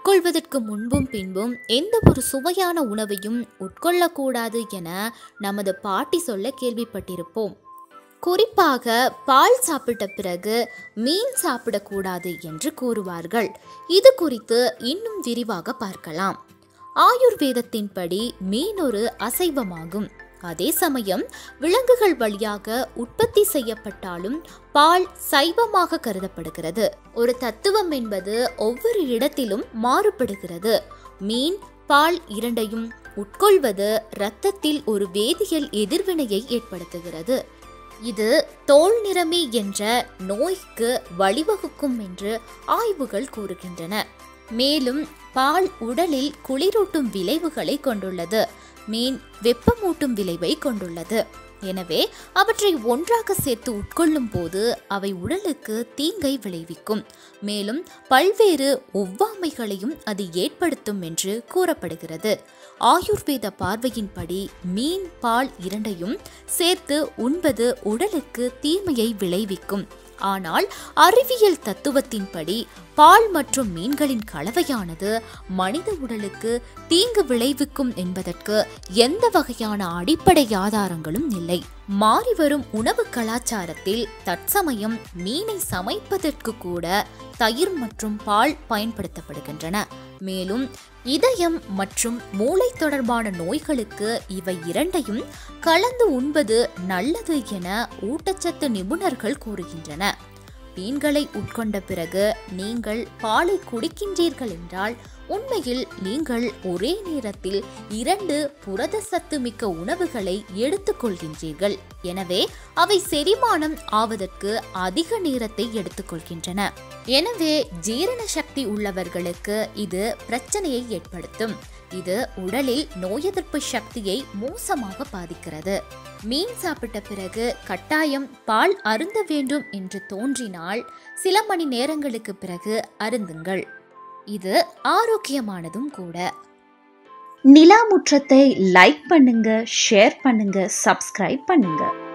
உட்கொள்வதற்கு முன்பும் பின்பும் எந்த ஒரு சுவையான உணவையும் உட்கொள்ளக்கூடாது என நமது பாட்டி சொல்ல கேள்விப்பட்டிருப்போம் குறிப்பாக பால் சாப்பிட்ட பிறகு மீன் சாப்பிடக்கூடாது என்று கூறுவார்கள் இது குறித்து இன்னும் விரிவாக பார்க்கலாம் ஆயுர்வேதத்தின்படி மீன் ஒரு அசைவமாகும் அதே சமயம் விலங்குகள் வழியாக உற்பத்தி செய்யப்பட்டாலும் பால் சைவமாக கருதப்படுகிறது ஒரு தத்துவம் என்பது ஒவ்வொரு இடத்திலும் மாறுபடுகிறது மீன் பால் இரண்டையும் உட்கொள்வது இரத்தத்தில் ஒரு வேதியியல் எதிர்வினையை ஏற்படுத்துகிறது இது தோல் நிறமி என்ற நோய்க்கு வழிவகுக்கும் என்று ஆய்வுகள் கூறுகின்றன மேலும் பால் உடலில் குளிரூட்டும் விளைவுகளை கொண்டுள்ளது மீன் வெப்பமூட்டும் விளைவை கொண்டுள்ளது எனவே அவற்றை ஒன்றாக சேர்த்து உட்கொள்ளும் போது அவை உடலுக்கு தீங்கை விளைவிக்கும் மேலும் பல்வேறு ஒவ்வாமைகளையும் அது ஏற்படுத்தும் என்று கூறப்படுகிறது ஆயுர்வேத பார்வையின்படி மீன் பால் இரண்டையும் சேர்த்து உண்பது உடலுக்கு தீமையை விளைவிக்கும் ஆனால் அறிவியல் தத்துவத்தின்படி பால் மற்றும் மீன்களின் கலவையானது மனித உடலுக்கு தீங்கு விளைவிக்கும் என்பதற்கு எந்த வகையான அடிப்படை ஆதாரங்களும் இல்லை மாறிவரும் உணவு கலாச்சாரத்தில் தற்சமயம் மீனை சமைப்பதற்கு கூட தயிர் மற்றும் பால் பயன்படுத்தப்படுகின்றன மேலும் இதயம் மற்றும் மூளை தொடர்பான நோய்களுக்கு இவை இரண்டையும் கலந்து உண்பது நல்லது என ஊட்டச்சத்து நிபுணர்கள் கூறுகின்றன மீன்களை உட்கொண்ட பிறகு நீங்கள் பாலை குடிக்கின்றீர்கள் என்றால் உண்மையில் நீங்கள் ஒரே நேரத்தில் இரண்டு புரத சத்து மிக்க உணவுகளை எடுத்துக்கொள்கின்றீர்கள் எனவே அவை செரிமானம் ஆவதற்கு அதிக நேரத்தை எடுத்துக்கொள்கின்றன எனவே ஜீரண சக்தி உள்ளவர்களுக்கு இது பிரச்சனையை ஏற்படுத்தும் இது உடலில் நோய் எதிர்ப்பு சக்தியை மோசமாக பாதிக்கிறது மீன் சாப்பிட்ட பிறகு கட்டாயம் பால் அருந்த வேண்டும் என்று தோன்றினால் சில மணி நேரங்களுக்கு பிறகு அருந்துங்கள் இது ஆரோக்கியமானதும் கூட நிலா முற்றத்தை லைக் பண்ணுங்க ஷேர் பண்ணுங்க சப்ஸ்கிரைப் பண்ணுங்க